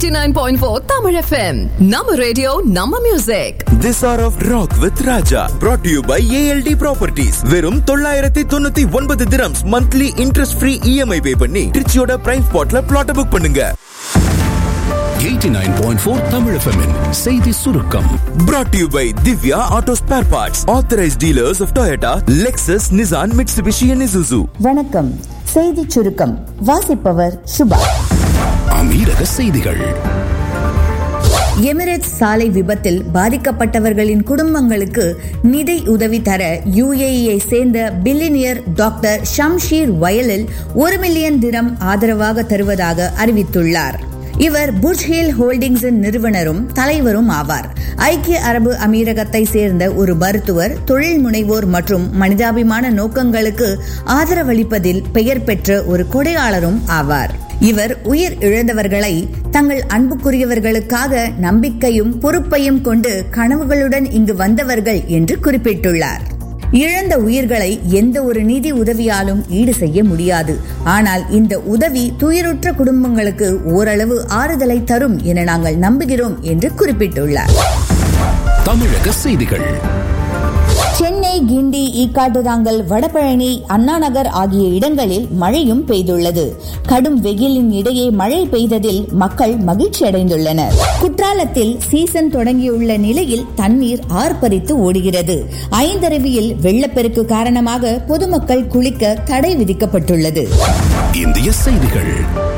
89.4 Tamil FM. Nama radio, Nama music. This hour of Rock with Raja brought to you by ALD Properties. வெறும் தொள்ளாயிரத்தி தொண்ணூத்தி ஒன்பது dirhams monthly interest free EMI pay பண்ணி திருச்சியோட prime ஸ்பாட்ல plot book பண்ணுங்க 89.4 Tamil FM -இன் செய்தி சுருக்கம் brought to you by Divya Auto Spare Parts, authorized dealers of Toyota, Lexus, Nissan, Mitsubishi and Isuzu. வணக்கம் செய்திச் சுருக்கம் வாசிப்பவர் சுபா அமீரக செய்திகள் எமிரேட்ஸ் சாலை விபத்தில் பாதிக்கப்பட்டவர்களின் குடும்பங்களுக்கு நிதி உதவி தர யுஏஇயை சேர்ந்த பில்லினியர் டாக்டர் ஷம்ஷீர் வயலில் ஒரு மில்லியன் திரம் ஆதரவாக தருவதாக அறிவித்துள்ளார் இவர் புர்ஜ் ஹில் ஹோல்டிங்ஸின் நிறுவனரும் தலைவரும் ஆவார் ஐக்கிய அரபு அமீரகத்தை சேர்ந்த ஒரு மருத்துவர் தொழில் முனைவோர் மற்றும் மனிதாபிமான நோக்கங்களுக்கு ஆதரவளிப்பதில் பெயர் பெற்ற ஒரு கொடையாளரும் ஆவார் இவர் உயிர் இழந்தவர்களை தங்கள் அன்புக்குரியவர்களுக்காக நம்பிக்கையும் பொறுப்பையும் கொண்டு கனவுகளுடன் இங்கு வந்தவர்கள் என்று குறிப்பிட்டுள்ளார் இழந்த உயிர்களை எந்த ஒரு நிதி உதவியாலும் ஈடு செய்ய முடியாது ஆனால் இந்த உதவி துயருற்ற குடும்பங்களுக்கு ஓரளவு ஆறுதலை தரும் என நாங்கள் நம்புகிறோம் என்று குறிப்பிட்டுள்ளார் தமிழக செய்திகள் சென்னை கிண்டி ஈக்காட்டுதாங்கல் வடபழனி அண்ணாநகர் ஆகிய இடங்களில் மழையும் பெய்துள்ளது கடும் வெயிலின் இடையே மழை பெய்ததில் மக்கள் மகிழ்ச்சி அடைந்துள்ளனர் குற்றாலத்தில் சீசன் தொடங்கியுள்ள நிலையில் தண்ணீர் ஆர்ப்பரித்து ஓடுகிறது ஐந்தருவியில் வெள்ளப்பெருக்கு காரணமாக பொதுமக்கள் குளிக்க தடை விதிக்கப்பட்டுள்ளது இந்திய செய்திகள்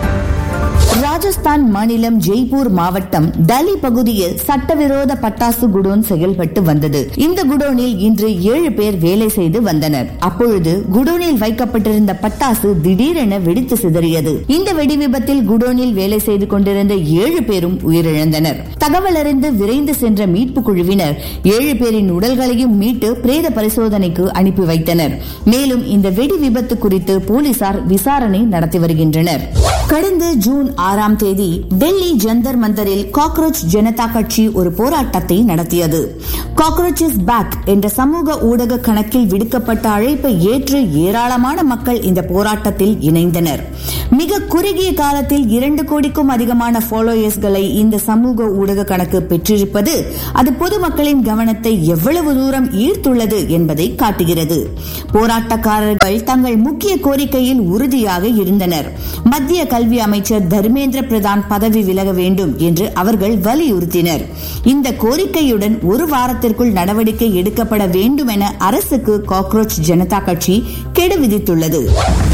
ராஜஸ்தான் மாநிலம் ஜெய்ப்பூர் மாவட்டம் டலி பகுதியில் சட்டவிரோத பட்டாசு குடோன் செயல்பட்டு வந்தது இந்த குடோனில் இன்று ஏழு பேர் வேலை செய்து வந்தனர் அப்பொழுது குடோனில் வைக்கப்பட்டிருந்த பட்டாசு திடீரென வெடித்து சிதறியது இந்த வெடி விபத்தில் குடோனில் வேலை செய்து கொண்டிருந்த ஏழு பேரும் உயிரிழந்தனர் தகவல் அறிந்து விரைந்து சென்ற மீட்பு குழுவினர் ஏழு பேரின் உடல்களையும் மீட்டு பிரேத பரிசோதனைக்கு அனுப்பி வைத்தனர் மேலும் இந்த வெடி விபத்து குறித்து போலீசார் விசாரணை நடத்தி வருகின்றனர் கடந்த ஜூன் ஆறாம் தேதி டெல்லி ஜந்தர் மந்தரில் காக்ரோச் ஜனதா கட்சி ஒரு போராட்டத்தை நடத்தியது காக்ரோச் இஸ் பேக் என்ற சமூக ஊடக கணக்கில் விடுக்கப்பட்ட அழைப்பை ஏற்று ஏராளமான மக்கள் இந்த போராட்டத்தில் இணைந்தனர் மிக குறுகிய காலத்தில் இரண்டு கோடிக்கும் அதிகமான ஃபாலோயர்ஸ்களை இந்த சமூக ஊடக கணக்கு பெற்றிருப்பது அது பொதுமக்களின் கவனத்தை எவ்வளவு தூரம் ஈர்த்துள்ளது என்பதை காட்டுகிறது போராட்டக்காரர்கள் தங்கள் முக்கிய கோரிக்கையில் உறுதியாக இருந்தனர் மத்திய கல்வி அமைச்சர் தர்மேந்திர பிரதான் பதவி விலக வேண்டும் என்று அவர்கள் வலியுறுத்தினர் இந்த கோரிக்கையுடன் ஒரு வாரத்திற்குள் நடவடிக்கை எடுக்கப்பட வேண்டும் என அரசுக்கு காக்ரோச் ஜனதா கட்சி கெடு விதித்துள்ளது